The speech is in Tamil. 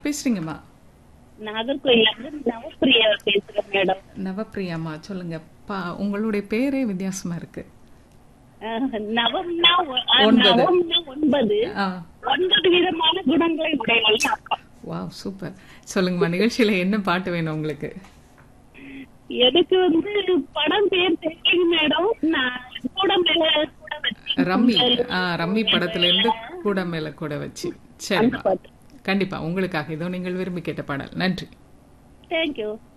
பேசுறீங்கம்மா நாகர்கோயில்ல இருந்து நவப்பிரியா பேசுறேன் மேடம் நவப்பிரியாம்மா சொல்லுங்க பா உங்களுடைய பேரே வித்தியாசமா இருக்கு அஹ், நவம்னா ஒ- அஹ், ஒன்பது. நவம்னா ஒன்பது ஆ ஒன்பது விதமான குணங்களை உடையவள் அப்பா வாவ் சூப்பர் சொல்லுங்கம்மா நிகழ்ச்சியில என்ன பாட்டு வேணும் உங்களுக்கு எனக்கு வந்து படம் பேர் தெரியல மேடம் நான் கூட மேல கூட வச்சு ரம்மி ஆ ரம்மி படத்துல இருந்து கூட மேல கூட வச்சு சரிம்மா பாட்டு கண்டிப்பா உங்களுக்காக இதோ நீங்கள் விரும்பி கேட்ட பாடல் நன்றி தேங்க்யூ